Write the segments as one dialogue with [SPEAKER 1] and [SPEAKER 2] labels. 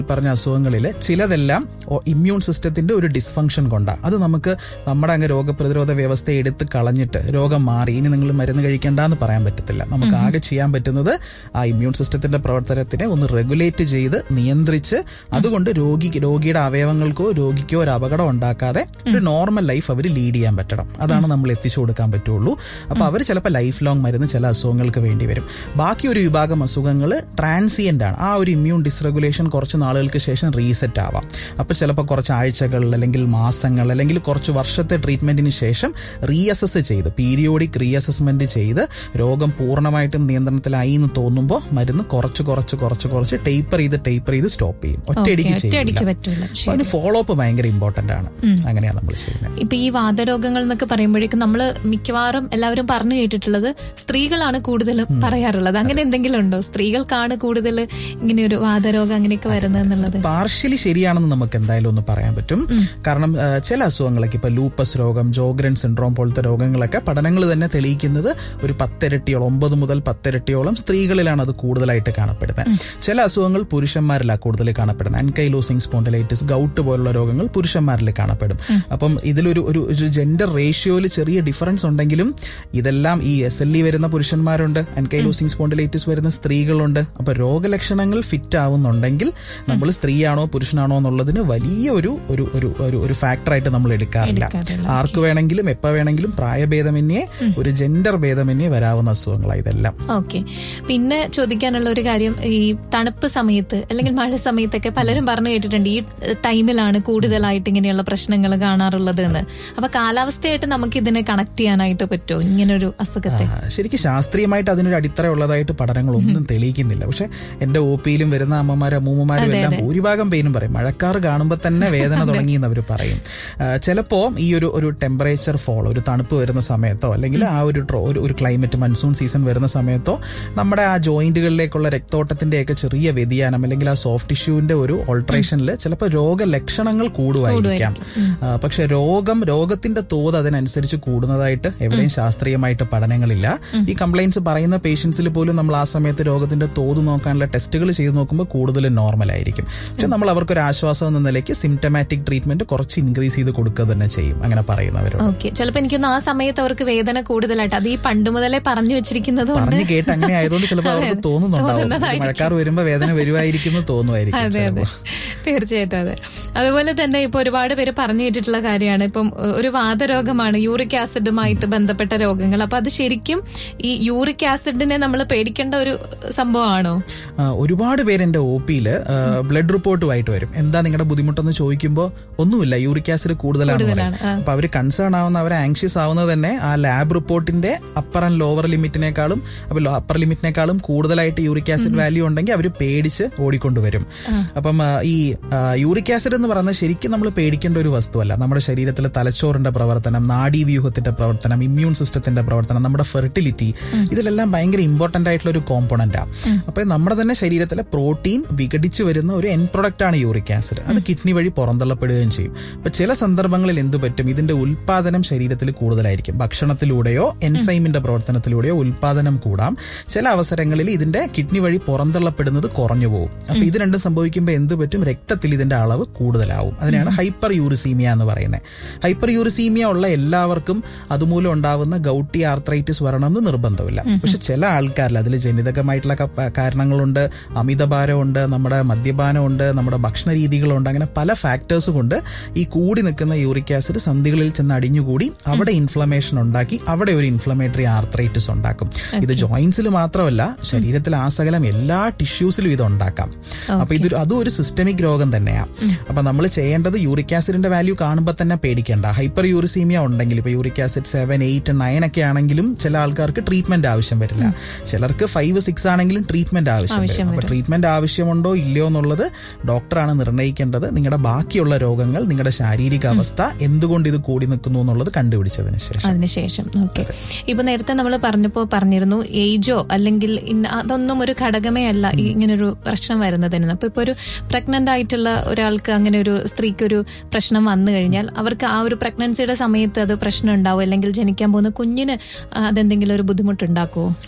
[SPEAKER 1] പറഞ്ഞ അസുഖങ്ങളിൽ ചിലതെല്ലാം ഇമ്മ്യൂൺ സിസ്റ്റത്തിന്റെ ഒരു ഡിസ്ഫങ്ഷൻ കൊണ്ടാണ് അത് നമുക്ക് നമ്മുടെ അങ്ങ് രോഗപ്രതിരോധ വ്യവസ്ഥ എടുത്ത് കളഞ്ഞിട്ട് രോഗം മാറി ഇനി നിങ്ങൾ മരുന്ന് കഴിക്കേണ്ട എന്ന് പറയാൻ പറ്റത്തില്ല നമുക്ക് ആകെ ചെയ്യാൻ പറ്റുന്നത് ആ ഇമ്മ്യൂൺ സിസ്റ്റത്തിന്റെ പ്രവർത്തനത്തിനെ ഒന്ന് റെഗുലേറ്റ് ചെയ്ത് നിയന്ത്രിച്ച് അതുകൊണ്ട് രോഗി രോഗിയുടെ അവയവങ്ങൾക്കോ രോഗിക്കോ ഒരു അപകടം ഉണ്ടാക്കാതെ ഒരു നോർമൽ ലൈഫ് അവർ ലീഡ് ചെയ്യാൻ പറ്റണം അതാണ് നമ്മൾ എത്തിച്ചു കൊടുക്കാൻ പറ്റുള്ളൂ അപ്പൊ അവർ ചിലപ്പോൾ ലൈഫ് ലോങ് മരുന്ന് ചില അസുഖങ്ങൾക്ക് വേണ്ടി വരും ബാക്കി ഒരു വിഭാഗം അസുഖങ്ങൾ ട്രാൻസിയന്റ് ആണ് ആ ഒരു ഇമ്മ്യൂൺ ഡിസ്റെഗുലേഷൻ കുറച്ച് നാളുകൾക്ക് ശേഷം റീസെറ്റ് ആവാം അപ്പൊ ചിലപ്പോൾ കുറച്ച് ആഴ്ചകൾ അല്ലെങ്കിൽ മാസങ്ങൾ അല്ലെങ്കിൽ കുറച്ച് വർഷത്തെ ട്രീറ്റ്മെന്റിന് ശേഷം റീഅസസ് ചെയ്ത് പീരിയോഡിക് റീഅസസ്മെന്റ് ചെയ്ത് രോഗം പൂർണ്ണമായിട്ടും നിയന്ത്രണത്തിലായി എന്ന് തോന്നുമ്പോൾ മരുന്ന് കുറച്ച് കുറച്ച് കുറച്ച് കുറച്ച് ടേപ്പർ ചെയ്ത് ടേപ്പർ ചെയ്ത് സ്റ്റോപ്പ് ചെയ്യും ഒറ്റയടിക്ക്
[SPEAKER 2] ഒറ്റയടിക്ക്
[SPEAKER 1] ചെയ്യില്ല
[SPEAKER 2] പറ്റൂല
[SPEAKER 1] അപ്പൊ അതിന് ഫോളോ അപ്പ് ഭയങ്കര ഇമ്പോർട്ടന്റ് ആണ് അങ്ങനെയാണ് നമ്മൾ ചെയ്യുന്നത്
[SPEAKER 2] ഇപ്പൊ ഈ വാതരോഗങ്ങൾ എന്നൊക്കെ പറയുമ്പോഴേക്കും നമ്മൾ മിക്കവാറും എല്ലാവരും പറഞ്ഞു കേട്ടിട്ടുള്ളത് സ്ത്രീകളാണ് കൂടുതൽ പറയാറുള്ളത് അങ്ങനെ എന്തെങ്കിലും ഉണ്ടോ സ്ത്രീകൾക്കാണ് കൂടുതൽ ഇങ്ങനെ ഒരു വാതരോഗം അങ്ങനെയൊക്കെ വരുന്നത് എന്നുള്ളത്
[SPEAKER 1] പാർഷ്യലി ശരിയാണെന്ന് നമുക്ക് എന്തായാലും ഒന്ന് പറയാൻ പറ്റും കാരണം ആ, ചില അസുഖങ്ങളൊക്കെ ഇപ്പൊ ലൂപ്പസ് രോഗം ജോഗ്രൻ സിൻഡ്രോം പോലത്തെ രോഗങ്ങളൊക്കെ പഠനങ്ങൾ തന്നെ തെളിയിക്കുന്നത് ഒരു പത്തിരട്ടിയോളം ഒമ്പത് മുതൽ പത്തിരട്ടിയോളം സ്ത്രീകളിലാണ് അത് കൂടുതലായിട്ട് കാണപ്പെടുന്നത് ചില അസുഖങ്ങൾ പുരുഷന്മാരിലാണ് കൂടുതൽ കാണപ്പെടുന്നത് അൻകൈലോസിംഗ് സ്പോണ്ടലൈറ്റിസ് ഗൗട്ട് പോലുള്ള രോഗങ്ങൾ പുരുഷന്മാരിൽ കാണപ്പെടും അപ്പം ഇതിലൊരു ഒരു ഒരു ജെൻഡർ റേഷ്യോയിൽ ചെറിയ ഡിഫറൻസ് ഉണ്ടെങ്കിലും ഇതെല്ലാം ഈ എസ് എൽ ഇ വരുന്ന പുരുഷന്മാരുണ്ട് അൻകൈലോസിംഗ് സ്പോണ്ടലൈറ്റിസ് വരുന്ന സ്ത്രീകളുണ്ട് അപ്പൊ രോഗലക്ഷണങ്ങൾ ഫിറ്റ് ആവുന്നുണ്ടെങ്കിൽ നമ്മൾ സ്ത്രീയാണോ പുരുഷനാണോ എന്നുള്ളതിന് വലിയ ഒരു ഒരു ഒരു ഒരു ഒരു ഫാക്ടറായിട്ട് നമ്മൾ എടുക്കാറില്ല
[SPEAKER 2] എടുക്കാറില്ല.
[SPEAKER 1] ആർക്ക് വേണമെങ്കിലും എപ്പോ വേണമെങ്കിലും പ്രായഭേദമന്യേ ഒരു ജെൻഡർ ഭേദമന്യേ വരാവുന്ന അസുഖങ്ങളാണ് ഇതെല്ലാം
[SPEAKER 2] ഓക്കെ പിന്നെ ചോദിക്കാനുള്ള ഒരു കാര്യം ഈ തണുപ്പ് സമയത്ത് അല്ലെങ്കിൽ മഴ സമയത്തൊക്കെ പലരും പറഞ്ഞു കേട്ടിട്ടുണ്ട് ഈ ടൈമിലാണ് കൂടുതലായിട്ട് ഇങ്ങനെയുള്ള പ്രശ്നങ്ങൾ കാണാറുള്ളത് എന്ന് അപ്പൊ കാലാവസ്ഥയായിട്ട് നമുക്ക് ഇതിനെ കണക്ട് ചെയ്യാനായിട്ട് പറ്റുമോ ഇങ്ങനൊരു അസുഖത്തെ
[SPEAKER 1] ആ, ശരിക്കും ശാസ്ത്രീയമായിട്ട് അതിനൊരു അടിത്തറ ഉള്ളതായിട്ട് പഠനങ്ങളൊന്നും തെളിയിക്കുന്നില്ല പക്ഷെ എന്റെ ഒ പിയിലും വരുന്ന അമ്മമാരും അമ്മൂമ്മമാരും എല്ലാം ഭൂരിഭാഗം പേരും പറയും മഴക്കാർ കാണുമ്പോൾ തന്നെ വേദന തുടങ്ങി എന്ന് അവർ പറയും ആ, ചിലപ്പോ ഈ ഒരു ഒരു ടെമ്പറേച്ചർ ഫോൾ ഒരു തണുപ്പ് വരുന്ന സമയത്തോ അല്ലെങ്കിൽ ആ ഒരു ട്രോ- ഒരു- ഒരു ക്ലൈമറ്റ് മൺസൂൺ സീസൺ വരുന്ന സമയത്തോ നമ്മുടെ ആ ജോയിന്റുകളിലേക്കുള്ള രക്തോട്ടത്തിന്റെയൊക്കെ ചെറിയ വ്യതിയാനം അല്ലെങ്കിൽ ആ സോഫ്റ്റ് ടിഷ്യൂവിന്റെ ഒരു ഓൾട്രേഷനിൽ ചിലപ്പോൾ രോഗലക്ഷണങ്ങൾ കൂടുമായിരിക്കാം ആ, പക്ഷെ രോഗം രോഗത്തിന്റെ തോത് അതിനനുസരിച്ച് കൂടുന്നതായിട്ട് എവിടെയും ശാസ്ത്രീയമായിട്ട് പഠനങ്ങളില്ല ഈ കംപ്ലൈൻസ് പറയുന്ന പേഷ്യൻസിൽ പോലും നമ്മൾ ആ സമയത്ത് രോഗത്തിന്റെ തോത് നോക്കാനുള്ള ടെസ്റ്റുകൾ ചെയ്ത് നോക്കുമ്പോൾ കൂടുതൽ നോർമൽ ആയിരിക്കും പക്ഷെ നമ്മൾ അവർക്ക് ഒരു ആശ്വാസം എന്ന നിലയ്ക്ക് സിംറ്റമാറ്റിക് ട്രീറ്റ്മെന്റ് കുറച്ച് ഇൻക്രീസ് ചെയ്ത് കൊടുക്കുക തന്നെ ചെയ്യും അങ്ങനെ പറയുന്നവരോട്
[SPEAKER 2] ഓക്കെ ചിലപ്പോ എനിക്കൊന്ന് ആ സമയത്ത് അവർക്ക് വേദന കൂടുതലായിട്ട് അത് ഈ പണ്ട് മുതലേ പറഞ്ഞു വെച്ചിരിക്കുന്നത് കൊണ്ട്
[SPEAKER 1] പറഞ്ഞു കേട്ട് അങ്ങനെ ആയതുകൊണ്ട് ചിലപ്പോൾ അവർക്ക് തോന്നുന്നുണ്ടാവും ഒരു മഴക്കാർ വരുമ്പോൾ വേദന വരുമായിരിക്കും എന്ന് തോന്നുമായിരിക്കും
[SPEAKER 2] അതെ അതെ
[SPEAKER 1] ചിലപ്പോൾ
[SPEAKER 2] തീർച്ചയായിട്ടും അതെ അതുപോലെ തന്നെ ഇപ്പൊ ഒരുപാട് പേര് പറഞ്ഞു കേട്ടിട്ടുള്ള കാര്യമാണ് ഇപ്പം ഏഹ്, ഒരു വാതരോഗമാണ് യൂറിക് ആസിഡുമായിട്ട് ബന്ധപ്പെട്ട രോഗങ്ങൾ അപ്പൊ അത് ശരിക്കും ഈ യൂറിക് ആസിഡിനെ നമ്മൾ പേടിക്കേണ്ട ഒരു സംഭവമാണോ
[SPEAKER 1] ആ, ഒരുപാട് പേര് എന്റെ ഒ പിയില് ബ്ലഡ് റിപ്പോർട്ടുമായിട്ട് വരും എന്താ നിങ്ങളുടെ ബുദ്ധിമുട്ടെന്ന് ചോദിക്കുമ്പോൾ ഒന്നുമില്ല യൂറിക് ആസിഡ് കൂടുതലാണ്
[SPEAKER 2] കൂടുതലാണ്,
[SPEAKER 1] പറയും. അപ്പൊ അവർ കൺസേൺ ആവുന്ന അവർ ആങ്ഷ്യസ് ആവുന്നത് തന്നെ ആ ലാബ് റിപ്പോർട്ടിന്റെ അപ്പർ ആൻഡ് ലോവർ ലിമിറ്റിനേക്കാളും അപ്പൊ അപ്പർ ലിമിറ്റിനേക്കാളും കൂടുതലായിട്ട് യൂറിക് ആസിഡ് വാല്യൂ ഉണ്ടെങ്കിൽ അവർ പേടിച്ച് ഓടിക്കൊണ്ടുവരും അപ്പം ആ, ഈ യൂറിക് ആസിഡ് എന്ന് പറയുന്നത് ശരിക്കും നമ്മൾ പേടിക്കേണ്ട ഒരു വസ്തുവല്ല നമ്മുടെ ശരീരത്തിലെ തലച്ചോറിന്റെ പ്രവർത്തനം നാഡീവ്യൂഹത്തിന്റെ പ്രവർത്തനം ഇമ്മ്യൂൺ സിസ്റ്റത്തിന്റെ പ്രവർത്തനം നമ്മുടെ ഫെർട്ടിലിറ്റി ഇതിലെല്ലാം ഭയങ്കര ഇമ്പോർട്ടന്റ് ആയിട്ടുള്ള ഒരു കോമ്പോണന്റാണ് അപ്പൊ നമ്മുടെ തന്നെ ശരീരത്തിലെ പ്രോട്ടീൻ വിഘടിച്ചു വരുന്ന ഒരു എൻ പ്രൊഡക്റ്റ് ആണ് യൂറിക് ആസിഡ് അത് കിഡ്നി വഴി പുറന്തള്ളപ്പെടുകയും ചെയ്യും അപ്പൊ ചില സന്ദർഭങ്ങളിൽ എന്ത് പറ്റും ഇതിന്റെ ഉൽപാദനം ശരീരത്തിൽ കൂടുതലായിരിക്കും ഭക്ഷണത്തിലൂടെയോ എൻസൈമിന്റെ പ്രവർത്തനത്തിലൂടെയോ ഉൽപാദനം കൂടാം ചില അവസരങ്ങളിൽ ഇതിന്റെ കിഡ്നി വഴി പുറന്തള്ളപ്പെടുന്നത് കുറഞ്ഞു പോകും അപ്പൊ ഇത് രണ്ടും സംഭവിക്കുമ്പോൾ എന്ത് പറ്റും രക്തത്തിൽ ഇതിന്റെ അളവ് കൂടുതലാവും അതിനാണ് ഹൈപ്പർ യൂറിസീമിയ എന്ന് പറയുന്നത് ഹൈപ്പർ യൂറിസീമിയ ഉള്ള എല്ലാവർക്കും അതുമൂലം ഉണ്ടാവുന്ന ഗൗട്ടി ആർത്രൈറ്റിസ് വരണമെന്ന് നിർബന്ധമില്ല പക്ഷെ ചില ആൾക്കാരിൽ അതിൽ ജനിതകമായിട്ടുള്ള ക- കാരണങ്ങളുണ്ട് അമിതഭാരമുണ്ട് നമ്മുടെ മദ്യപാനമുണ്ട് നമ്മുടെ ഭക്ഷണ രീതികളുണ്ട് അങ്ങനെ പല ഫാക്ടേഴ്സ് കൊണ്ട് ഈ കൂടി നിൽക്കുന്ന യൂറിക് ആസിഡ് സന്ധികളിൽ ചെന്ന് അടിഞ്ഞുകൂടി അവിടെ ഇൻഫ്ലമേഷൻ ഉണ്ടാക്കി അവിടെ ഒരു ഇൻഫ്ലമേറ്ററി ആർത്രൈറ്റിസ് ഉണ്ടാക്കും ഇത് ജോയിന്റ്സിൽ മാത്രമല്ല ശരീരത്തിലെ ആ സകലം എല്ലാ ടിഷ്യൂസിലും ഇത് ഉണ്ടാക്കാം അപ്പൊ ഇതൊരു അതും ഒരു സിസ്റ്റമിക് രോഗം തന്നെയാണ് അപ്പൊ നമ്മൾ ചെയ്യേണ്ടത് യൂറിക് ആസിഡിന്റെ വാല്യൂ കാണുമ്പോൾ തന്നെ പേടിക്കേണ്ട ഹൈപ്പർ യൂറിസീമിയ ഉണ്ടെങ്കിൽ ഇപ്പൊ uric acid seven eight nine ഒക്കെ ആണെങ്കിലും ചില ആൾക്കാർക്ക് ട്രീറ്റ്മെന്റ് ആവശ്യം വരില്ല ചിലർക്ക് ഫൈവ് സിക്സ് ആണെങ്കിലും ട്രീറ്റ്മെന്റ് ആവശ്യം വരും അപ്പൊ ട്രീറ്റ്മെന്റ് ആവശ്യമുണ്ടോ ഇല്ലയോ എന്നുള്ളത് ഡോക്ടറാണ് നിർണ്ണയിക്കേണ്ടത് നിങ്ങളുടെ ബാക്കിയുള്ള രോഗങ്ങൾ നിങ്ങളുടെ ശാരീരിക അവസ്ഥ എന്തുകൊണ്ട് ഇത് കൂടി നിൽക്കുന്നു എന്നുള്ളത് കണ്ടുപിടിച്ചതിന് ശേഷം
[SPEAKER 2] അതിനുശേഷം ഓക്കെ ഇപ്പൊ നേരത്തെ നമ്മൾ പറഞ്ഞപ്പോ പറഞ്ഞിരുന്നു ഏജോ അല്ലെങ്കിൽ ഇന്ന- അതൊന്നും ഒരു ഘടകമേ അല്ല ഈ ഇങ്ങനൊരു പ്രശ്നം വരുന്നതിന് അപ്പൊ ഇപ്പൊ ഒരു പ്രഗ്നന്റ് ആയിട്ടുള്ള ഒരാൾക്ക് അങ്ങനെ ഒരു സ്ത്രീക്ക് ഒരു പ്രശ്നം വന്നു കഴിഞ്ഞാൽ അവർക്ക് ആ ഒരു പ്രഗ്നൻസിയുടെ സമയത്ത് അത് പ്രശ്നം ഉണ്ടാവും അല്ലെങ്കിൽ ജനിക്കാൻ പോകുന്ന കുഞ്ഞിന് അതെന്തെങ്കിലും ഒരു ബുദ്ധിമുട്ടുണ്ടാക്കുമോ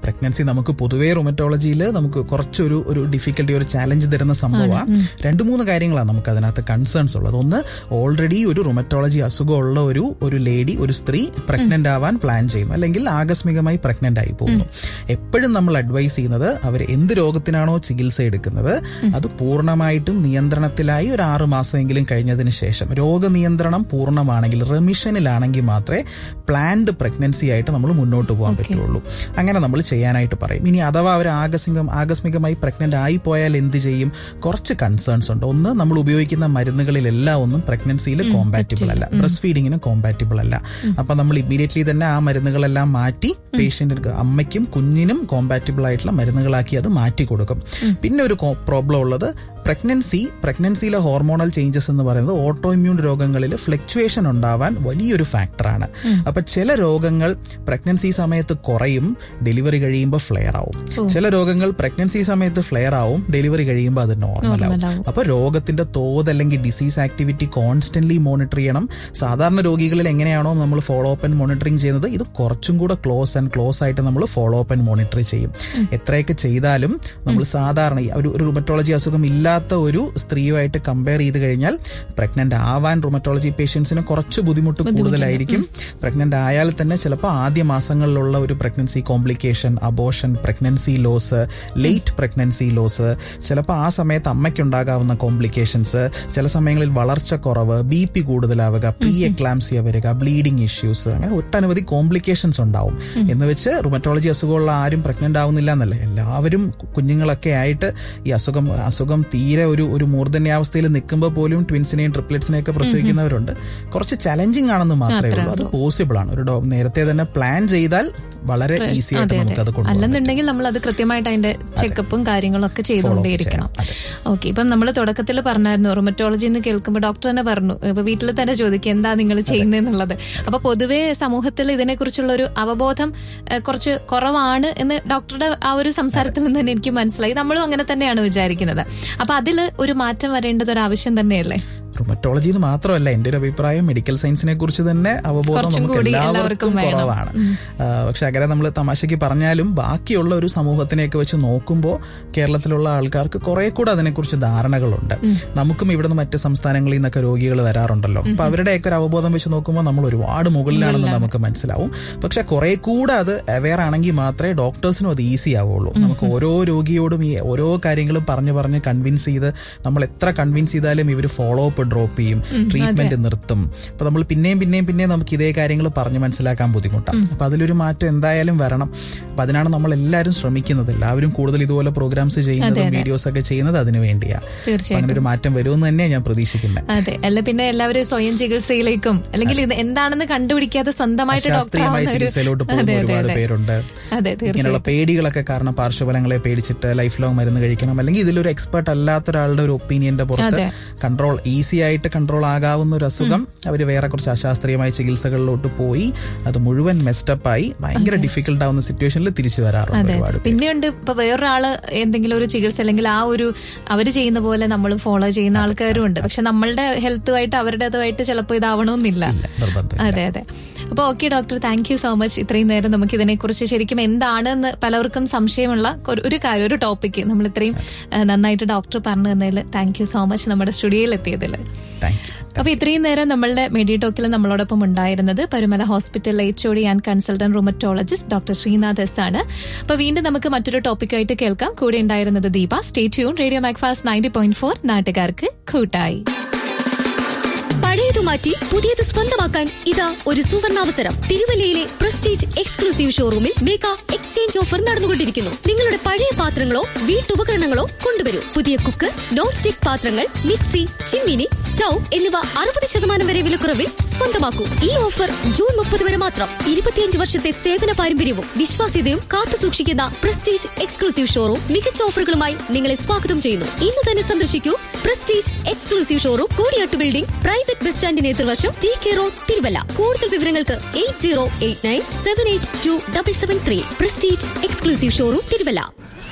[SPEAKER 1] പ്രഗ്നൻസി നമുക്ക് പൊതുവേ റൊമറ്റോളജിയിൽ നമുക്ക് കുറച്ചൊരു ഒരു ഡിഫിക്കൽട്ടി ഒരു ചാലഞ്ച് തരുന്ന സംഭവമാണ് രണ്ട് മൂന്ന് കാര്യങ്ങളാണ് നമുക്ക് അതിനകത്ത് കൺസേൺസ് ഉള്ളത് ഒന്ന് ഓൾറെഡി ഒരു റൊമറ്റോളജി അസുഖമുള്ള ഒരു ഒരു ലേഡി ഒരു സ്ത്രീ പ്രഗ്നന്റ് ആവാൻ പ്ലാൻ ചെയ്യുന്നു അല്ലെങ്കിൽ ആകസ്മികമായി പ്രഗ്നന്റ് ആയി പോകുന്നു എപ്പോഴും നമ്മൾ അഡ്വൈസ് ചെയ്യുന്നത് അവർ എന്ത് രോഗത്തിനാണോ ചികിത്സ എടുക്കുന്നത് അത് പൂർണ്ണമായിട്ടും നിയന്ത്രണത്തിലായി ഒരു ആറ് മാസമെങ്കിലും കഴിഞ്ഞതിന് ശേഷം രോഗനിയന്ത്രണം പൂർണ്ണമാണെങ്കിൽ റെമിഷനിലാണെങ്കിൽ മാത്രമേ പ്ലാൻഡ് പ്രഗ്നൻസി ആയിട്ട് നമ്മൾ മുന്നോട്ട് പോകാൻ പറ്റുള്ളൂ അങ്ങനെ നമ്മൾ ചെയ്യാനായിട്ട് പറയും ഇനി അഥവാ അവർ ആകസ്മികം ആകസ്മികമായി പ്രഗ്നന്റ് ആയി പോയാൽ എന്ത് ചെയ്യും കുറച്ച് കൺസേൺസ് ഉണ്ട് ഒന്ന് നമ്മൾ ഉപയോഗിക്കുന്ന മരുന്നുകളിലെല്ലാം ഒന്നും പ്രഗ്നൻസിയിൽ കോമ്പാറ്റബിൾ അല്ല ബ്രസ്റ്റ് ഫീഡിങ്ങിന് കോമ്പാറ്റബിൾ അല്ല അപ്പൊ നമ്മൾ ഇമ്മീഡിയറ്റ്ലി തന്നെ ആ മരുന്നുകളെല്ലാം മാറ്റി പേഷ്യന്റ് അമ്മയ്ക്കും കുഞ്ഞിനും കോമ്പാറ്റബിൾ ആയിട്ടുള്ള മരുന്നുകളാക്കി അത് മാറ്റി കൊടുക്കും പിന്നെ ഒരു പ്രോബ്ലം ഉള്ളത് പ്രഗ്നൻസി പ്രഗ്നൻസിയിലെ ഹോർമോണൽ ചേഞ്ചസ് എന്ന് പറയുന്നത് ഓട്ടോ ഇമ്മ്യൂൺ രോഗങ്ങളിൽ ഫ്ലക്ച്വേഷൻ ഉണ്ടാവാൻ വലിയൊരു ഫാക്ടറാണ് അപ്പൊ ചില രോഗങ്ങൾ പ്രഗ്നൻസി സമയത്ത് കുറയും ഡെലിവറി കഴിയുമ്പോൾ ഫ്ലെയർ ആവും ചില രോഗങ്ങൾ പ്രഗ്നൻസി സമയത്ത് ഫ്ലെയർ ആവും ഡെലിവറി കഴിയുമ്പോൾ അത് നോർമൽ ആവും
[SPEAKER 2] ആവും.
[SPEAKER 1] അപ്പൊ രോഗത്തിന്റെ തോത് അല്ലെങ്കിൽ ഡിസീസ് ആക്ടിവിറ്റി കോൺസ്റ്റന്റ്ലി മോണിറ്റർ ചെയ്യണം സാധാരണ രോഗികളിൽ എങ്ങനെയാണോ നമ്മൾ ഫോളോ അപ്പ് ആൻഡ് മോണിറ്ററിംഗ് ചെയ്യുന്നത് ഇത് കുറച്ചും കൂടെ ക്ലോസ് ആൻഡ് ക്ലോസ് ആയിട്ട് നമ്മൾ ഫോളോ അപ്പ് ആൻഡ് മോണിറ്റർ ചെയ്യും എത്രയൊക്കെ ചെയ്താലും നമ്മൾ സാധാരണ ഈ ഒരു റുമറ്റോളജി അസുഖം ഇല്ലാത്ത ഒരു സ്ത്രീയുമായിട്ട് കമ്പയർ ചെയ്ത് കഴിഞ്ഞാൽ പ്രഗ്നന്റ് ആവാൻ റുമറ്റോളജി പേഷ്യൻസിന് കുറച്ച് ബുദ്ധിമുട്ട് കൂടുതലായിരിക്കും പ്രഗ്നന്റ് ആയാൽ തന്നെ ചിലപ്പോൾ ആദ്യ മാസങ്ങളിലുള്ള ഒരു pregnancy complication abortion pregnancy loss late pregnancy loss ചിലപ്പോൾ ആ സമയത്ത് അമ്മയ്ക്കുണ്ടാകാവുന്ന കോംപ്ലിക്കേഷൻസ് ചില സമയങ്ങളിൽ വളർച്ച കുറവ് ബി പി കൂടുതലാവുക പ്രീ എക്ലാംസിയ വരിക ബ്ലീഡിംഗ് ഇഷ്യൂസ് അങ്ങനെ ഒട്ടനവധി കോംപ്ലിക്കേഷൻസ് ഉണ്ടാവും എന്ന് വെച്ച് റുമറ്റോളജി അസുഖമുള്ള ആരും പ്രഗ്നന്റ് ആവുന്നില്ല എന്നല്ല എല്ലാവരും കു- കുഞ്ഞുങ്ങളൊക്കെ ആയിട്ട് ഈ അസുഖം അസുഖം തീരെ ഒരു ഒരു മൂർധന്യാവസ്ഥയിൽ നിൽക്കുമ്പോൾ പോലും ട്വിൻസിനെയും ട്രിപ്ലെറ്റ്സിനെയും ഒക്കെ പ്രസവിക്കുന്നവരുണ്ട് കുറച്ച് ചലഞ്ചിങ് ആണെന്ന് മാത്രമേ ഉള്ളൂ അത് പോസിബിൾ ആണ് ഒരു ഡോ- നേരത്തെ തന്നെ പ്ലാൻ ചെയ്താൽ വളരെ ഈസി ആയിട്ട് നമുക്ക് അത് കൊണ്ടുപോകാം
[SPEAKER 2] അല്ലെന്നുണ്ടെങ്കിൽ നമ്മൾ അത് കൃത്യമായിട്ട് അതിന്റെ ചെക്കപ്പും കാര്യങ്ങളും ഒക്കെ ചെയ്തുകൊണ്ടേയിരിക്കണം ഓക്കെ ഇപ്പം നമ്മൾ തുടക്കത്തിൽ പറഞ്ഞായിരുന്നു റൊമറ്റോളജി എന്ന് കേൾക്കുമ്പോൾ ഡോക്ടർ തന്നെ പറഞ്ഞു ഇപ്പൊ വീട്ടിൽ തന്നെ ചോദിക്കുക എന്താ നിങ്ങൾ ചെയ്യുന്നതെന്നുള്ളത് അപ്പൊ പൊതുവേ സമൂഹത്തിൽ ഇതിനെക്കുറിച്ചുള്ള ഒരു അവബോധം ഏഹ്, കുറച്ച് കുറവാണ് എന്ന് ഡോക്ടറുടെ ആ ഒരു സംസാരത്തിൽ നിന്ന് തന്നെ എനിക്ക് മനസ്സിലായി നമ്മളും അങ്ങനെ തന്നെയാണ് വിചാരിക്കുന്നത് അപ്പൊ അതിൽ ഒരു മാറ്റം വരേണ്ടത് ഒരു ആവശ്യം തന്നെയല്ലേ
[SPEAKER 1] റുമറ്റോളജി എന്ന് മാത്രമല്ല എന്റെ ഒരു അഭിപ്രായം മെഡിക്കൽ സയൻസിനെ കുറിച്ച് തന്നെ അവബോധം
[SPEAKER 2] കുറച്ചും
[SPEAKER 1] നമുക്ക്
[SPEAKER 2] കൂടി
[SPEAKER 1] എല്ലാവർക്കും
[SPEAKER 2] എല്ലാവർക്കും വേണം.
[SPEAKER 1] കുറവാണ് ആ, പക്ഷെ അങ്ങനെ നമ്മൾ തമാശയ്ക്ക് പറഞ്ഞാലും ബാക്കിയുള്ള ഒരു സമൂഹത്തിനെയൊക്കെ വെച്ച് നോക്കുമ്പോൾ കേരളത്തിലുള്ള ആൾക്കാർക്ക് കുറെ കൂടെ അതിനെക്കുറിച്ച് ധാരണകളുണ്ട് നമുക്കും ഇവിടുന്ന് മറ്റ് സംസ്ഥാനങ്ങളിൽ നിന്നൊക്കെ രോഗികൾ വരാറുണ്ടല്ലോ അപ്പൊ അവരുടെയൊക്കെ ഒരു അവബോധം വെച്ച് നോക്കുമ്പോൾ നമ്മൾ ഒരുപാട് മുകളിലാണെന്ന് നമുക്ക് മനസ്സിലാവും പക്ഷെ കുറെ കൂടെ അത് അവെയർ ആണെങ്കിൽ മാത്രമേ ഡോക്ടേഴ്സിനും അത് ഈസി ആവുള്ളൂ നമുക്ക് ഓരോ രോഗിയോടും ഈ ഓരോ കാര്യങ്ങളും പറഞ്ഞു പറഞ്ഞ് കൺവിൻസ് ചെയ്ത് നമ്മൾ എത്ര കൺവിൻസ് ചെയ്താലും ഇവർ ഫോളോ അപ്പ് ഡ്രോപ്പ് ചെയ്യും ട്രീറ്റ്മെന്റ് നിർത്തും അപ്പൊ നമ്മൾ പിന്നെയും പിന്നെയും പിന്നെയും നമുക്ക് ഇതേ കാര്യങ്ങൾ പറഞ്ഞു മനസ്സിലാക്കാൻ ബുദ്ധിമുട്ടാണ് അപ്പൊ അതിലൊരു മാറ്റം എന്തായാലും വരണം അപ്പൊ അതിനാണ് നമ്മൾ എല്ലാവരും ശ്രമിക്കുന്നത് എല്ലാവരും കൂടുതൽ ഇതുപോലെ പ്രോഗ്രാംസ് ചെയ്യുന്നതും വീഡിയോസ് ഒക്കെ ചെയ്യുന്നത് അതിനു വേണ്ടിയാ അപ്പൊ
[SPEAKER 2] തീർച്ചയായും
[SPEAKER 1] അങ്ങനെ ഒരു മാറ്റം വരുമെന്ന് തന്നെയാണ് ഞാൻ പ്രതീക്ഷിക്കുന്നത്
[SPEAKER 2] അതെ അല്ല പിന്നെ എല്ലാവരും സ്വയം ചികിത്സയിലേക്കും അല്ലെങ്കിൽ ഇത് എന്താണെന്ന് കണ്ടുപിടിക്കാതെ സ്വന്തമായിട്ട് ഡോക്ടർ
[SPEAKER 1] ശാസ്ത്രീയമായ ചികിത്സയിലോട്ട് പോകുന്ന ഒരുപാട് പേരുണ്ട്
[SPEAKER 2] അതെ
[SPEAKER 1] ഇങ്ങനെയുള്ള പേടികളൊക്കെ കാരണം പാർശ്വഫലങ്ങളെ പേടിച്ചിട്ട് ലൈഫ് ലോങ് മരുന്ന് കഴിക്കണം അല്ലെങ്കിൽ ഇതിലൊരു എക്സ്പെർട്ട് അല്ലാത്ത ഒരാളുടെ ഒരു ഒപ്പീനിയന്റെ പുറത്ത്
[SPEAKER 2] അതെ.
[SPEAKER 1] കൺട്രോൾ ഈസി ആയിട്ട് കൺട്രോൾ ആകാവുന്ന ഒരു അസുഖം അവർ വേറെ കുറച്ച് അശാസ്ത്രീയമായ ചികിത്സകളിലോട്ട് പോയി അത് മുഴുവൻ മെസ്റ്റപ്പ് ആയി ഭയങ്കര ഡിഫിക്കൽട്ട് ആവുന്ന സിറ്റുവേഷനിൽ തിരിച്ചു വരാറുണ്ട് ഒരുപാട് പേര്.
[SPEAKER 2] പിന്നെയുണ്ട് ഇപ്പൊ വേറൊരാള് എന്തെങ്കിലും ഒരു ചികിത്സ അല്ലെങ്കിൽ ആ ഒരു അവര് ചെയ്യുന്ന പോലെ നമ്മളും ഫോളോ ചെയ്യുന്ന ആൾക്കാരും ഉണ്ട് പക്ഷെ നമ്മളുടെ ഹെൽത്തുമായിട്ട് അവരുടേതുമായിട്ട് ചിലപ്പോൾ ഇതാവണമെന്നില്ല
[SPEAKER 1] ഇല്ല, നിർബന്ധം
[SPEAKER 2] അതെ അതെ അപ്പൊ okay doctor thank you so much ഇത്രയും നേരം നമുക്ക് ഇതിനെക്കുറിച്ച് ശരിക്കും എന്താണെന്ന് പലർക്കും സംശയമുള്ള ഒരു- ഒരു കാര്യം ഒരു ടോപ്പിക്ക് നമ്മൾ ഇത്രയും ആ, നന്നായിട്ട് ഡോക്ടർ പറഞ്ഞു തന്നതിൽ താങ്ക് യു സോ മച്ച് നമ്മുടെ സ്റ്റുഡിയോയിൽ എത്തിയതിൽ
[SPEAKER 1] താങ്ക് യു
[SPEAKER 2] അപ്പൊ ഇത്രയും നേരം നമ്മളുടെ മെഡിടോക്കിൽ നമ്മളോടൊപ്പം ഉണ്ടായിരുന്നത് Parumala hospital H O D and consultant rheumatologist doctor Sreenath S ആണ് അപ്പൊ വീണ്ടും നമുക്ക് മറ്റൊരു ടോപ്പിക്കായിട്ട് കേൾക്കാം കൂടെ ഉണ്ടായിരുന്നത് Deepa stay tune radio Macfast ninety point four നാട്ടുകാർക്ക് കൂട്ടായി
[SPEAKER 3] പഴയത് മാറ്റി പുതിയത് സ്വന്തമാക്കാൻ ഇതാ ഒരു സുവർണാവസരം തിരുവല്ലയിലെ പ്രസ്റ്റീജ് എക്സ്ക്ലൂസീവ് ഷോറൂമിൽ മേക്ക എക്സ്ചേഞ്ച് ഓഫർ നടന്നുകൊണ്ടിരിക്കുന്നു നിങ്ങളുടെ പഴയ പാത്രങ്ങളോ വീട്ടുപകരണങ്ങളോ കൊണ്ടുവരൂ പുതിയ കുക്ക് നോൺ സ്റ്റിക് പാത്രങ്ങൾ മിക്സി ചിമ്മിനി സ്റ്റൗ എന്നിവ അറുപത് ശതമാനം വരെ വിലക്കുറവിൽ സ്വന്തമാക്കൂ ഈ ഓഫർ ജൂൺ മുപ്പത് വരെ മാത്രം ഇരുപത്തിയഞ്ച് വർഷത്തെ സേവന പാരമ്പര്യവും വിശ്വാസ്യതയും കാത്തു സൂക്ഷിക്കുന്ന പ്രസ്റ്റീജ് എക്സ്ക്ലൂസീവ് ഷോറൂം മികച്ച ഓഫറുകളുമായി നിങ്ങളെ സ്വാഗതം ചെയ്യുന്നു ഇന്ന് തന്നെ സന്ദർശിക്കൂ Prestige exclusive showroom Koodiyattu building private bus സ്റ്റാൻഡിന് എതിർവശം ടി കെ റോഡ് തിരുവല്ല കൂടുതൽ വിവരങ്ങൾക്ക് eight zero eight nine seven eight two double seven three Prestige exclusive showroom Thiruvalla